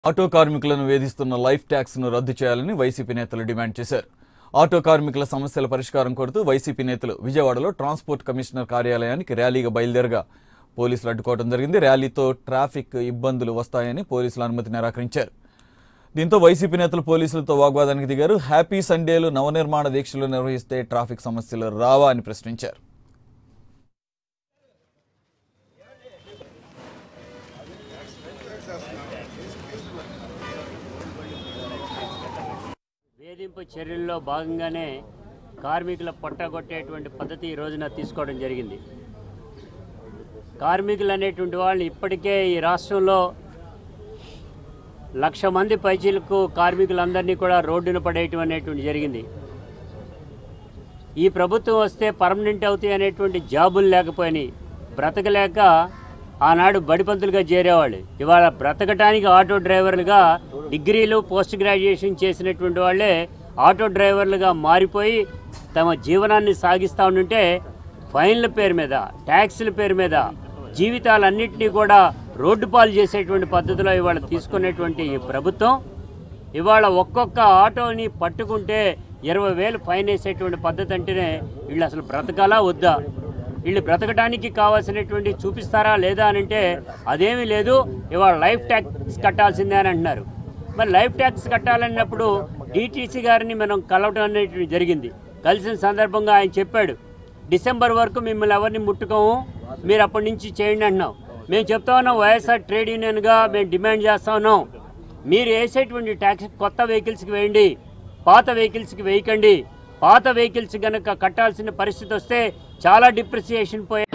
auto కార్మికులను వేధిస్తున్న life tax ను రద్దు చేయాలని వైసీపీ నేతలు డిమాండ్ చేశారు ఆటో కార్మికుల సమస్యల పరిష్కారం కోరుతూ వైసీపీ నేతలు విజయవాడలో ట్రాన్స్పోర్ట్ కమిషనర్ కార్యాలయానికి ర్యాలీగా బయలుదేరగా పోలీసులు అడ్డుకోవడం జరిగింది ర్యాలీతో ట్రాఫిక్ ఇబ్బందులు వస్తాయని పోలీసులు అనుమతి నిరాకరించారు దీంతో వైసీపీ నేతలు పోలీసులతో వాగ్వాదానికి దిగారు హ్యాపీ సండేలు నవనిర్మాణ దీక్షలు నిర్వహిస్తే ట్రాఫిక్ సమస్యలు రావా అని ప్రశ్నించారు వేధింపు చర్యల్లో భాగంగానే కార్మికుల పొట్టగొట్టేటువంటి పద్ధతి ఈ రోజున తీసుకోవడం జరిగింది కార్మికులు అనేటువంటి వాళ్ళు ఇప్పటికే ఈ రాష్ట్రంలో లక్ష మంది పైచీలకు కార్మికులందరినీ కూడా రోడ్డున పడేయటం అనేటువంటి జరిగింది ఈ ప్రభుత్వం వస్తే పర్మనెంట్ అవుతాయి అనేటువంటి జాబులు లేకపోయినాయి బ్రతకలేక ఆనాడు బడిపంతులుగా చేరేవాళ్ళు ఇవాళ బ్రతకటానికి ఆటో డ్రైవర్లుగా డిగ్రీలు పోస్ట్ గ్రాడ్యుయేషన్ చేసినటువంటి వాళ్ళే ఆటో డ్రైవర్లుగా మారిపోయి తమ జీవనాన్ని సాగిస్తూ ఉంటుంటే ఫైన్ల పేరు మీద ట్యాక్సుల పేరు మీద జీవితాలన్నింటినీ కూడా రోడ్డు పాలు చేసేటువంటి పద్ధతిలో ఇవాళ తీసుకునేటువంటి ఈ ప్రభుత్వం ఇవాళ ఒక్కొక్క ఆటోని పట్టుకుంటే ఇరవై వేలు ఫైన్ వేసేటువంటి పద్ధతి అంటేనే వీళ్ళు అసలు బ్రతకాలా వద్దా వీళ్ళు బ్రతకడానికి కావాల్సినటువంటి చూపిస్తారా లేదా అని అంటే అదేమీ లేదు ఇవాళ లైఫ్ ట్యాక్స్ కట్టాల్సిందే అని అంటున్నారు మరి లైఫ్ ట్యాక్స్ కట్టాలన్నప్పుడు డిటీసీ గారిని మనం కలవటం అనేటువంటి జరిగింది కలిసిన సందర్భంగా ఆయన చెప్పాడు డిసెంబర్ వరకు మిమ్మల్ని ఎవరిని ముట్టుకోము మీరు అప్పటి నుంచి చేయండి అంటున్నాం మేము చెప్తా ఉన్నాం వైఎస్ఆర్ ట్రేడ్ యూనియన్గా మేము డిమాండ్ చేస్తా ఉన్నాం మీరు వేసేటువంటి ట్యాక్స్ కొత్త వెహికల్స్కి వేయండి పాత వెహికల్స్కి వేయకండి పాత వెహికల్స్ కనుక కట్టాల్సిన పరిస్థితి వస్తే చాలా డిప్రిసియేషన్ పోయే